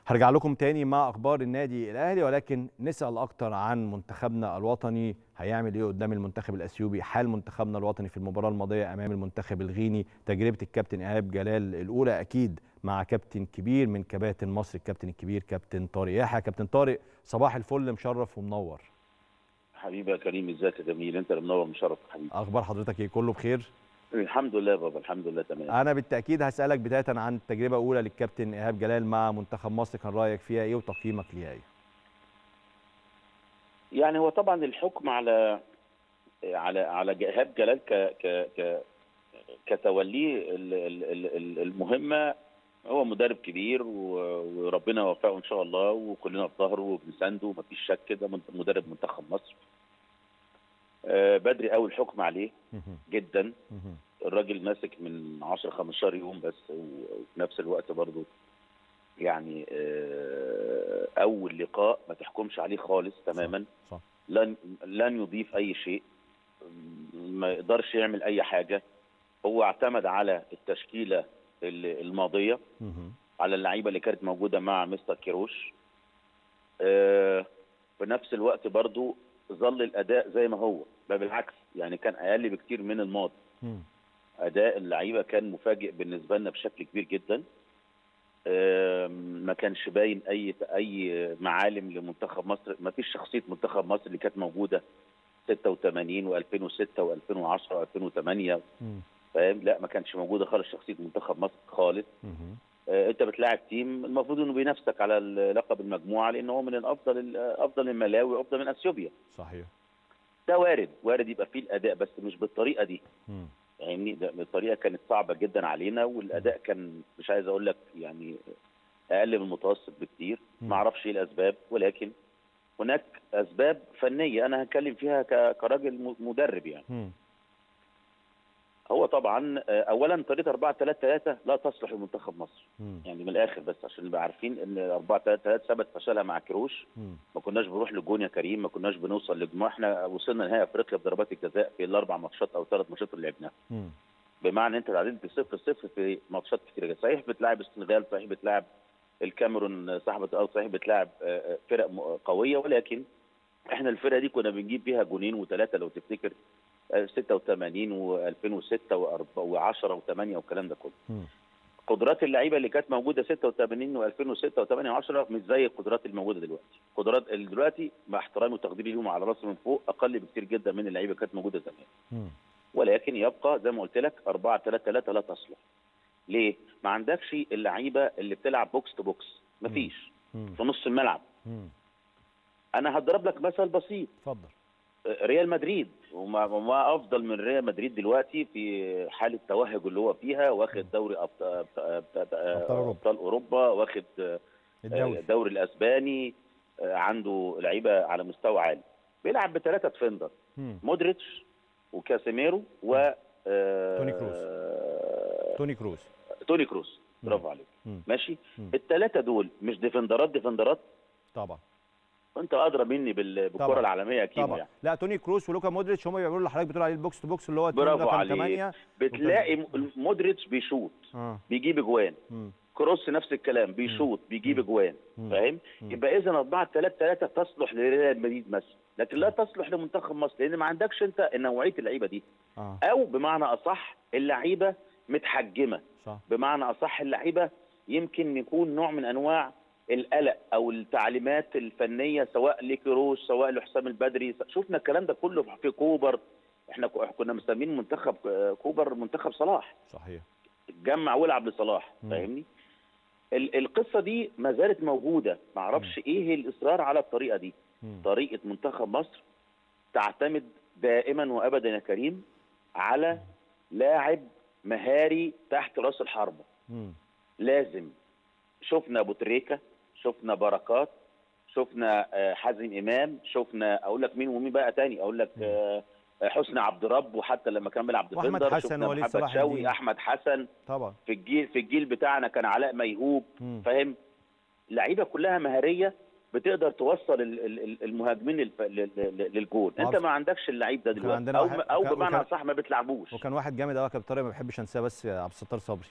هرجع لكم تاني مع اخبار النادي الاهلي ولكن نسال اكتر عن منتخبنا الوطني هيعمل ايه قدام المنتخب الاثيوبي حال منتخبنا الوطني في المباراه الماضيه امام المنتخب الغيني تجربه الكابتن ايهاب جلال الاولى اكيد مع كابتن كبير من كباتن مصر الكابتن الكبير كابتن طارق يحيى كابتن طارق صباح الفل مشرف ومنور حبيبي يا كريم ازيك يا جميل انت اللي منور مشرف حبيبي اخبار حضرتك ايه كله بخير الحمد لله بابا الحمد لله تمام انا بالتاكيد هسالك بدايه عن تجربه اولى للكابتن ايهاب جلال مع منتخب مصر كان رايك فيها ايه وتقييمك ليها ايه يعني هو طبعا الحكم على على على ايهاب جلال ك ك ك كتوليه ال- ال- ال- ال- المهمه هو مدرب كبير و- وربنا يوفقه ان شاء الله وكلنا في ظهره وبنسانده ومفيش شك ده من- مدرب منتخب مصر آه، بدري قوي الحكم عليه مهم. جدا مهم. الراجل ماسك من 10 15 يوم بس وفي نفس الوقت برضه يعني آه، اول لقاء ما تحكمش عليه خالص تماما صح. لن لن يضيف اي شيء ما يقدرش يعمل اي حاجه هو اعتمد على التشكيله ال- الماضيه مهم. على اللعيبه اللي كانت موجوده مع مستر كيروش آه، في نفس الوقت برضو ظل الاداء زي ما هو بل بالعكس يعني كان اقل بكتير من الماضي مم. اداء اللعيبه كان مفاجئ بالنسبه لنا بشكل كبير جدا آم، ما كانش باين اي اي معالم لمنتخب مصر ما فيش شخصيه منتخب مصر اللي كانت موجوده 86 و2006 و2010 و2008 مم. فاهم لا ما كانش موجوده خالص شخصيه منتخب مصر خالص مهم. آه، انت بتلاعب تيم المفروض انه بينافسك على لقب المجموعه لان هو من الافضل افضل من ملاوي وافضل من اثيوبيا صحيح ده وارد وارد يبقى فيه الاداء بس مش بالطريقه دي مم. يعني ده الطريقه كانت صعبه جدا علينا والاداء كان مش عايز اقول لك يعني اقل من المتوسط بكتير مم. ما اعرفش ايه الاسباب ولكن هناك اسباب فنيه انا هتكلم فيها ك- كراجل م- مدرب يعني مم. هو طبعا آه، اولا طريقه 4 3 3 لا تصلح لمنتخب مصر مم. يعني من الاخر بس عشان نبقى عارفين ان 4 3 3 ثبت فشلها مع كروش مم. ما كناش بنروح للجون يا كريم ما كناش بنوصل لجمهور احنا وصلنا نهائي افريقيا بضربات الجزاء في الاربع ماتشات او ثلاث ماتشات اللي لعبناها مم. بمعنى انت تعادلت 0 0 في ماتشات كتير جدا صحيح بتلاعب السنغال صحيح بتلاعب الكاميرون صاحبه الارض صحيح بتلاعب آه، آه، فرق م- قويه ولكن احنا الفرقه دي كنا بنجيب بيها جونين وثلاثه لو تفتكر آه، 86 و2006 و10 و8 والكلام ده كله مم. قدرات اللعيبه اللي كانت موجوده 86 و2006 و8 و10 مش زي القدرات الموجوده دلوقتي قدرات اللي دلوقتي مع احترامي وتقديري ليهم على راسي من فوق اقل بكتير جدا من اللعيبه اللي كانت موجوده زمان مم. ولكن يبقى زي ما قلت لك 4 3 3 لا تصلح ليه ما عندكش اللعيبه اللي بتلعب بوكس تو بوكس مفيش مم. في نص الملعب مم. انا هضرب لك مثل بسيط اتفضل ريال مدريد وما وما افضل من ريال مدريد دلوقتي في حاله التوهج اللي هو فيها واخد دوري أبط- أبط- أبط- أوروبا. ابطال اوروبا واخد الدوري الدوري الاسباني عنده لعيبه على مستوى عالي بيلعب بثلاثه ديفندر مم. مودريتش وكاسيميرو و آه، توني كروس. توني كروز توني كروس مم. برافو عليك مم. ماشي مم. الثلاثه دول مش ديفندرات ديفندرات طبعا انت ادرى مني بال- بالكره طبعا. العالميه اكيد طبعا يعني لا توني كروس ولوكا مودريتش هم بيعملوا اللي حضرتك بتقول عليه البوكس تو بوكس اللي هو التيم برافو رقم عليك. 8 بتلاقي م- مودريتش بيشوط اه بيجيب اجوان مم. كروس نفس الكلام بيشوط بيجيب مم. اجوان مم. فاهم مم. يبقى اذا 4 3 3 تصلح لريال مدريد مثلا لكن لا تصلح لمنتخب مصر لان ما عندكش انت نوعيه اللعيبه دي اه او بمعنى اصح اللعيبه متحجمه صح بمعنى اصح اللعيبه يمكن يكون نوع من انواع القلق او التعليمات الفنيه سواء لكروش سواء لحسام البدري شفنا الكلام ده كله في كوبر احنا ك- كنا مسمين منتخب كوبر منتخب صلاح صحيح جمع والعب لصلاح مم. فاهمني ال- القصه دي ما زالت موجوده ما اعرفش ايه الاصرار على الطريقه دي مم. طريقه منتخب مصر تعتمد دائما وابدا يا كريم على لاعب مهاري تحت راس الحربه مم. لازم شفنا ابو تريكه شفنا بركات شفنا آه، حازم امام شفنا اقول لك مين ومين بقى تاني اقول لك مم. آه، آه، حسني عبد رب وحتى لما كان بيلعب وأحمد ديفندر حسن شفنا ووليد محمد صلاح الدين. شوقي احمد حسن طبعا في الجيل في الجيل بتاعنا كان علاء ميهوب مم. فاهم لعيبه كلها مهاريه بتقدر توصل ال- ال- ال- المهاجمين للف- لل- لل- للجول انت وعبد- ما عندكش اللعيب ده وكان دلوقتي عندنا او واحد- او وكان- بمعنى وكان- صح ما بتلعبوش وكان واحد جامد قوي يا كابتن طارق ما بحبش انساه بس عبد الستار صبري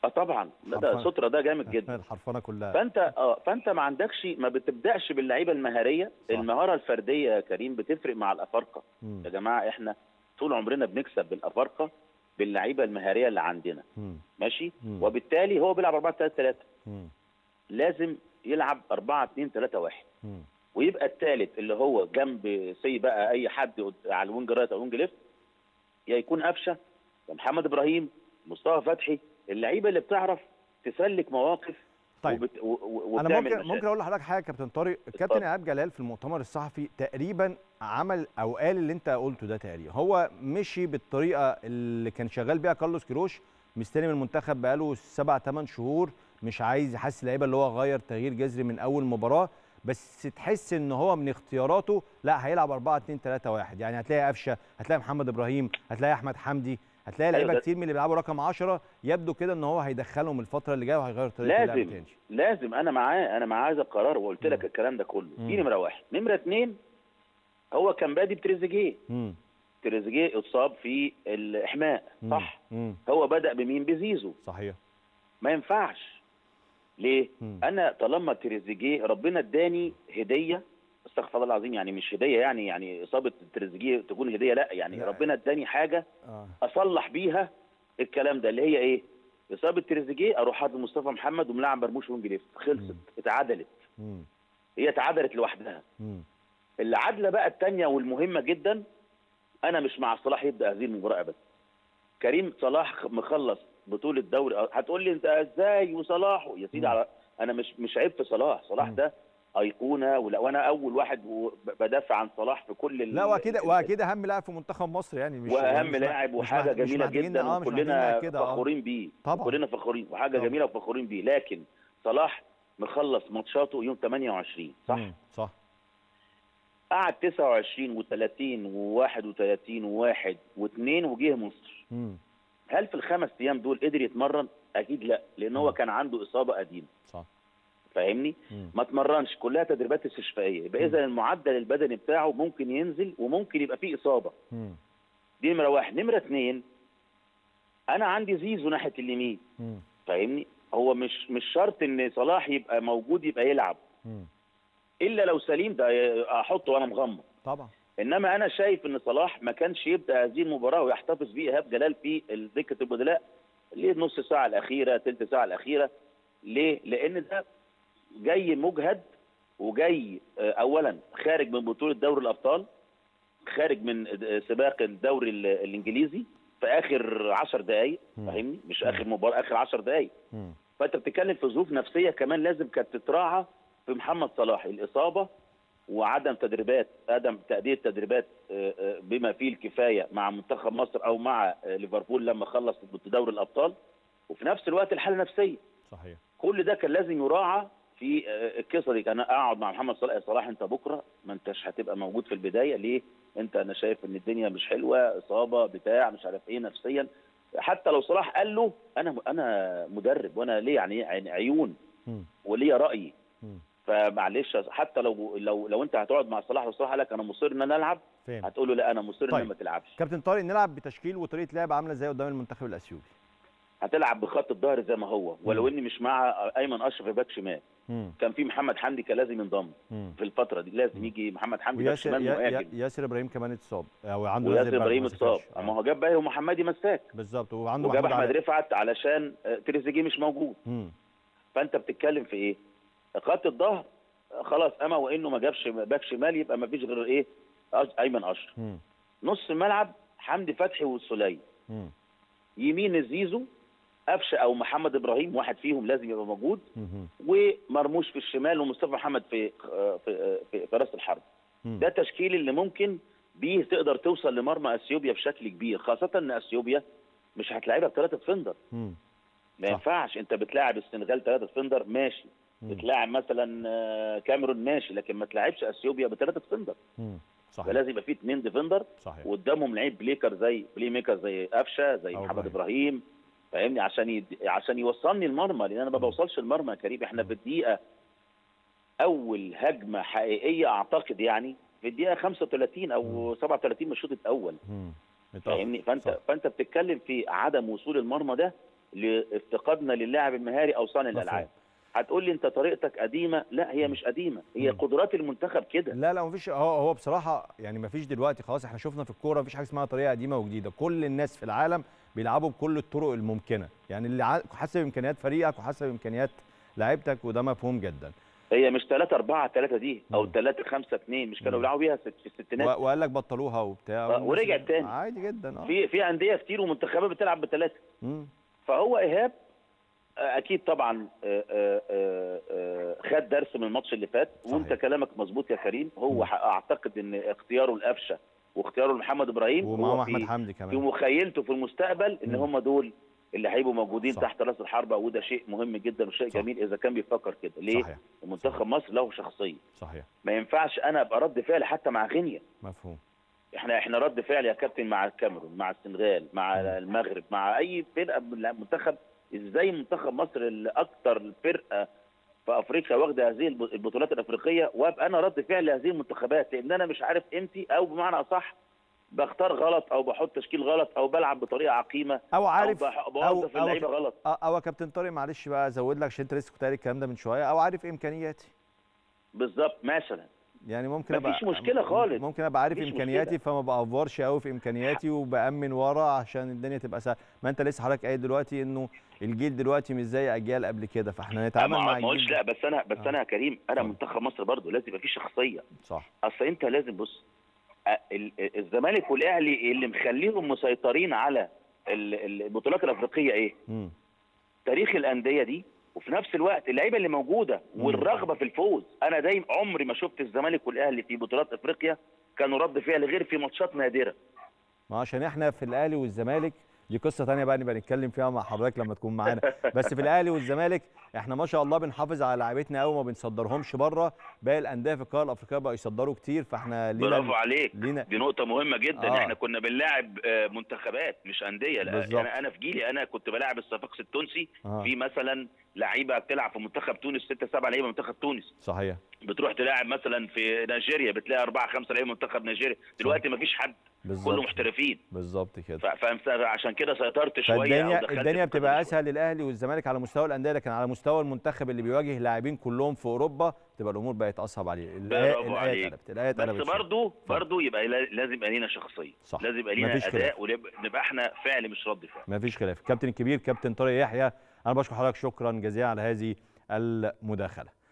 اه طبعا لا ده حرفنة. سترة ده جامد جدا الحرفنه كلها فانت اه فانت ما عندكش ما بتبداش باللعيبه المهاريه صح. المهاره الفرديه يا كريم بتفرق مع الافارقه مم. يا جماعه احنا طول عمرنا بنكسب بالافارقه باللعيبه المهاريه اللي عندنا مم. ماشي مم. وبالتالي هو بيلعب 4 3 3 مم. لازم يلعب 4 2 3 1 مم. ويبقى الثالث اللي هو جنب سي بقى اي حد قد- على الوينج رايت او الوينج ليفت يا يكون قفشه يا محمد ابراهيم مصطفى فتحي اللعيبه اللي بتعرف تسلك مواقف طيب. وبت... و... و... انا وبتعمل ممكن مشاكل. ممكن اقول لحضرتك حاجه يا كابتن طارق الكابتن اتفضل. ايهاب جلال في المؤتمر الصحفي تقريبا عمل او قال اللي انت قلته ده تقريبا هو مشي بالطريقه اللي كان شغال بيها كارلوس كيروش مستلم المنتخب بقاله سبع ثمان شهور مش عايز يحس اللعيبه اللي هو غير تغيير جذري من اول مباراه بس تحس ان هو من اختياراته لا هيلعب 4 2 3 1 يعني هتلاقي قفشه هتلاقي محمد ابراهيم هتلاقي احمد حمدي هتلاقي أيوة لعيبه ده- كتير من اللي بيلعبوا رقم 10 يبدو كده ان هو هيدخلهم الفتره اللي جايه وهيغير طريقه اللعب لازم تاني لازم انا معاه انا معاه هذا القرار وقلت لك مم. الكلام ده كله مم. دي نمره واحد نمره اثنين هو كان بادي بتريزيجيه امم تريزيجيه اتصاب في الاحماء صح امم هو بدا بمين بزيزو صحيح ما ينفعش ليه مم. انا طالما تريزيجيه ربنا اداني هديه استغفر الله العظيم يعني مش هديه يعني يعني اصابه تريزيجيه تكون هديه لا يعني لا. ربنا اداني حاجه اه اصلح بيها الكلام ده اللي هي ايه اصابه تريزيجيه اروح حاطط مصطفى محمد وملاعب مرموش وينج ليفت خلصت مم. اتعدلت امم هي اتعدلت لوحدها امم العدله بقى الثانيه والمهمه جدا انا مش مع صلاح يبدا هذه المباراه ابدا كريم صلاح مخلص بطوله دوري هتقول لي انت ازاي وصلاح يا سيدي مم. على انا مش مش عيب في صلاح صلاح مم. ده ايقونه ولا وانا اول واحد و- بدافع عن صلاح في كل ال- لا واكيد ال- واكيد اهم لاعب في منتخب مصر يعني مش واهم مش لاعب مش وحاجه مح- مش جميله محتاجين- جدا آه، مش محتاجين وكلنا لاعب كده، آه. فخورين بيه طبعا. كلنا فخورين وحاجه طبعا. جميله وفخورين بيه لكن صلاح مخلص ماتشاته يوم 28 صح مم. صح قعد 29 و30 و31 و1 و2 وجه مصر امم هل في الخمس ايام دول قدر يتمرن اكيد لا لان هو مم. كان عنده اصابه قديمه صح فاهمني مم. ما اتمرنش كلها تدريبات استشفائيه يبقى مم. اذا المعدل البدني بتاعه ممكن ينزل وممكن يبقى فيه اصابه مم. دي نمره واحد نمره اثنين انا عندي زيزو ناحيه اليمين مم. فاهمني هو مش مش شرط ان صلاح يبقى موجود يبقى يلعب مم. الا لو سليم ده احطه وانا مغمض طبعا انما انا شايف ان صلاح ما كانش يبدا هذه المباراه ويحتفظ بيه ايهاب جلال في دكه البدلاء ليه النص ساعه الاخيره ثلث ساعه الاخيره ليه لان ده جاي مجهد وجاي آه، اولا خارج من بطوله دوري الابطال خارج من آه، سباق الدوري ال- الانجليزي في اخر 10 دقائق مم. فاهمني مش مم. اخر مباراه اخر 10 دقائق مم. فانت بتتكلم في ظروف نفسيه كمان لازم كانت تتراعى في محمد صلاح الاصابه وعدم تدريبات عدم تاديه تدريبات آه، آه، بما فيه الكفايه مع منتخب مصر او مع آه، ليفربول لما خلص دوري الابطال وفي نفس الوقت الحاله النفسيه صحيح كل ده كان لازم يراعى في آه، القصه دي كان اقعد مع محمد صلاح يا صلاح انت بكره ما انتش هتبقى موجود في البدايه ليه؟ انت انا شايف ان الدنيا مش حلوه اصابه بتاع مش عارف ايه نفسيا حتى لو صلاح قال له انا انا مدرب وانا ليه يعني يعني عيون مم. وليا رايي مم. فمعلش حتى لو لو لو انت هتقعد مع صلاح وصلاح قال لك انا مصر ان انا العب فاهم هتقول له لا انا مصر طيب. ان ما تلعبش كابتن طارق نلعب بتشكيل وطريقه لعب عامله ازاي قدام المنتخب الاثيوبي هتلعب بخط الظهر زي ما هو ولو اني مش مع ايمن اشرف باك شمال مم. كان في محمد حمدي كان لازم ينضم مم. في الفتره دي لازم يجي محمد حمدي باك وياسر شمال يا- يا- مهاجم ياسر ابراهيم كمان اتصاب او عنده وياسر نزل بعد ابراهيم ما اتصاب سافرش. اما آه. هو جاب باهي ومحمدي مساك بالظبط وعنده وجاب محمود احمد علاء رفعت علشان آه، تريزيجيه مش موجود مم. فانت بتتكلم في ايه؟ خط الظهر آه، خلاص اما وانه ما جابش باك شمال يبقى ما فيش غير ايه؟ أش- ايمن اشرف مم. نص الملعب حمدي فتحي والسليم مم. يمين زيزو قفشه او محمد ابراهيم واحد فيهم لازم يبقى موجود مم. ومرموش في الشمال ومصطفى محمد في آه، في آه، في, في راس الحرب مم. ده التشكيل اللي ممكن بيه تقدر توصل لمرمى اثيوبيا بشكل كبير خاصه ان اثيوبيا مش هتلاعبها بثلاثه فندر مم. ما صح. ينفعش انت بتلاعب السنغال ثلاثه فندر ماشي مم. بتلاعب مثلا آه، كاميرون ماشي لكن ما تلاعبش اثيوبيا بثلاثه فندر مم. صحيح فلازم يبقى فيه اثنين ديفندر صحيح وقدامهم لعيب بليكر زي بلاي ميكر زي قفشه زي أو محمد إبراهيم. ابراهيم فاهمني عشان يد... عشان يوصلني المرمى لان انا ما مم. بوصلش المرمى يا كريم احنا مم. في الدقيقه اول هجمه حقيقيه اعتقد يعني في الدقيقه 35 او 37 من الشوط الاول مم. متأخر. فاهمني فانت صح. فانت بتتكلم في عدم وصول المرمى ده لافتقادنا للاعب المهاري او صانع مفهوم. الالعاب هتقول لي انت طريقتك قديمه لا هي مش قديمه هي مم. قدرات المنتخب كده لا لا مفيش هو هو بصراحه يعني مفيش دلوقتي خلاص احنا شفنا في الكوره مفيش حاجه اسمها طريقه قديمه وجديده كل الناس في العالم بيلعبوا بكل الطرق الممكنه يعني اللي ع- حسب امكانيات فريقك وحسب امكانيات لعيبتك وده مفهوم جدا هي مش 3 4 3 دي او مم. 3 5 2 مش كانوا مم. بيلعبوا بيها ست- في الستينات و- وقال لك بطلوها وبتاع آه، والناس- ورجعت تاني. عادي جدا اه في في انديه كتير ومنتخبات بتلعب بثلاثه مم. فهو ايهاب آه، اكيد طبعا آه، آه، آه، آه، خد درس من الماتش اللي فات صحيح. وانت كلامك مظبوط يا كريم هو مم. ح- اعتقد ان اختياره لقفشه واختياره لمحمد ابراهيم ومعاهم هو احمد في حمدي في كمان مخيلته في المستقبل ان مم. هم دول اللي هيبقوا موجودين صح. تحت راس الحربه وده شيء مهم جدا وشيء صح. جميل اذا كان بيفكر كده ليه صحيح منتخب مصر له شخصيه صحيح ما ينفعش انا ابقى رد فعل حتى مع غينيا مفهوم احنا احنا رد فعل يا كابتن مع الكاميرون مع السنغال مع مم. المغرب مع اي فرقه من المنتخب ازاي منتخب مصر اللي اكتر فرقه في افريقيا واخده هذه الب- البطولات الافريقيه وابقى انا رد فعل لهذه المنتخبات لان انا مش عارف قيمتي او بمعنى اصح بختار غلط او بحط تشكيل غلط او بلعب بطريقه عقيمه او عارف او بح- او بوظف او اللعيبه غلط أو- او يا كابتن طارق معلش بقى ازود لك عشان انت لسه كنت قايل الكلام ده من شويه او عارف امكانياتي بالظبط مثلا يعني ممكن مفيش ابقى مشكلة خالص. ممكن ابقى عارف مفيش امكانياتي فما بافورش قوي في امكانياتي وبامن ورا عشان الدنيا تبقى سهله ما انت لسه حضرتك قايل دلوقتي انه الجيل دلوقتي مش زي اجيال قبل كده فاحنا نتعامل ما مع ما قلتش الجيل لا بس انا بس آه. انا يا كريم انا آه. منتخب مصر برضه لازم يبقى فيه شخصيه صح اصل انت لازم بص أ- ال- الزمالك والاهلي اللي مخليهم مسيطرين على ال- البطولات الافريقيه ايه؟ امم تاريخ الانديه دي وفي نفس الوقت اللعيبه اللي موجوده مم. والرغبه في الفوز انا دايما عمري ما شفت الزمالك والاهلي في بطولات افريقيا كانوا رد فعل غير في ماتشات نادره ما عشان احنا في الاهلي والزمالك دي قصه تانية بقى نبقى نتكلم فيها مع حضرتك لما تكون معانا بس في الاهلي والزمالك احنا ما شاء الله بنحافظ على لعيبتنا قوي ما بنصدرهمش بره باقي الانديه في القاره الافريقيه بقى يصدروا كتير فاحنا لينا برافو عليك لينا دي نقطة مهمة جدا آه. آه. احنا كنا بنلاعب آه، منتخبات مش أندية لا بالظبط. انا انا في جيلي انا كنت بلاعب الصفاقس التونسي آه. في مثلا لعيبة بتلعب في منتخب تونس ستة سبعة لعيبة منتخب تونس صحيح بتروح تلاعب مثلا في نيجيريا بتلاقي أربعة خمسة لعيبة منتخب نيجيريا دلوقتي ما فيش حد كله بالظبط محترفين بالظبط كده ف- فعشان كده سيطرت شوية أو فالدنيا دخلت الدنيا في بتبقى القضية اسهل للاهلي والزمالك على مستوى الانديه لكن على مستوى المنتخب اللي بيواجه لاعبين كلهم في اوروبا تبقى الامور بقت اصعب عليه الآية- برافو الايه عليك. اتقلبت الايه بس اتقلبت شوية. برضه برضه يبقى لا- لازم يبقى لينا شخصية صح. لازم يبقى لينا مفيش خلاف. أداء ونبقى احنا فعل مش رد فعل مفيش خلاف الكابتن الكبير كابتن طارق يحيى انا بشكر حضرتك شكرا جزيلا على هذه المداخله